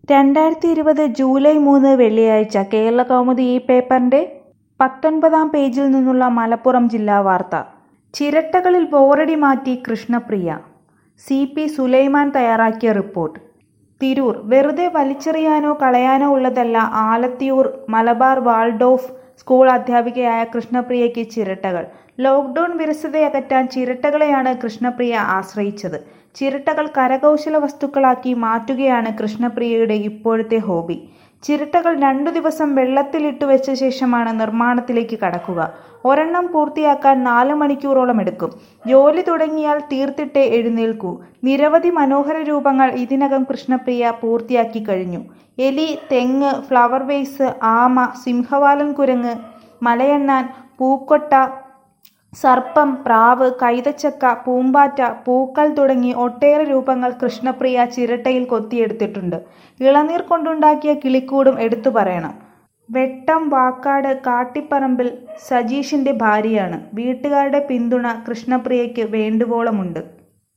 രണ്ടായിരത്തി ഇരുപത് ജൂലൈ മൂന്ന് വെള്ളിയാഴ്ച കേരളകൗമുദി ഈ പേപ്പറിന്റെ പത്തൊൻപതാം പേജിൽ നിന്നുള്ള മലപ്പുറം ജില്ലാ വാർത്ത ചിരട്ടകളിൽ ബോറടി മാറ്റി കൃഷ്ണപ്രിയ സി പി സുലൈമാൻ തയ്യാറാക്കിയ റിപ്പോർട്ട് തിരൂർ വെറുതെ വലിച്ചെറിയാനോ കളയാനോ ഉള്ളതല്ല ആലത്തിയൂർ മലബാർ വാൾഡോഫ് സ്കൂൾ അധ്യാപികയായ കൃഷ്ണപ്രിയയ്ക്ക് ചിരട്ടകൾ ലോക്ക്ഡൌൺ വിരസതയകറ്റാൻ ചിരട്ടകളെയാണ് കൃഷ്ണപ്രിയ ആശ്രയിച്ചത് ചിരട്ടകൾ കരകൗശല വസ്തുക്കളാക്കി മാറ്റുകയാണ് കൃഷ്ണപ്രിയയുടെ ഇപ്പോഴത്തെ ഹോബി ചിരട്ടകൾ രണ്ടു ദിവസം വെള്ളത്തിലിട്ടു വെച്ച ശേഷമാണ് നിർമ്മാണത്തിലേക്ക് കടക്കുക ഒരെണ്ണം പൂർത്തിയാക്കാൻ നാല് മണിക്കൂറോളം എടുക്കും ജോലി തുടങ്ങിയാൽ തീർത്തിട്ടേ എഴുന്നേൽക്കൂ നിരവധി മനോഹര രൂപങ്ങൾ ഇതിനകം കൃഷ്ണപ്രിയ പൂർത്തിയാക്കി കഴിഞ്ഞു എലി തെങ്ങ് ഫ്ലവർ വേസ് ആമ സിംഹവാലൻ കുരങ്ങ് മലയണ്ണാൻ പൂക്കൊട്ട സർപ്പം പ്രാവ് കൈതച്ചക്ക പൂമ്പാറ്റ പൂക്കൾ തുടങ്ങി ഒട്ടേറെ രൂപങ്ങൾ കൃഷ്ണപ്രിയ ചിരട്ടയിൽ കൊത്തിയെടുത്തിട്ടുണ്ട് ഇളനീർ കൊണ്ടുണ്ടാക്കിയ കിളിക്കൂടും എടുത്തു പറയണം വെട്ടം വാക്കാട് കാട്ടിപ്പറമ്പിൽ സജീഷിന്റെ ഭാര്യയാണ് വീട്ടുകാരുടെ പിന്തുണ കൃഷ്ണപ്രിയയ്ക്ക് വേണ്ടുവോളമുണ്ട്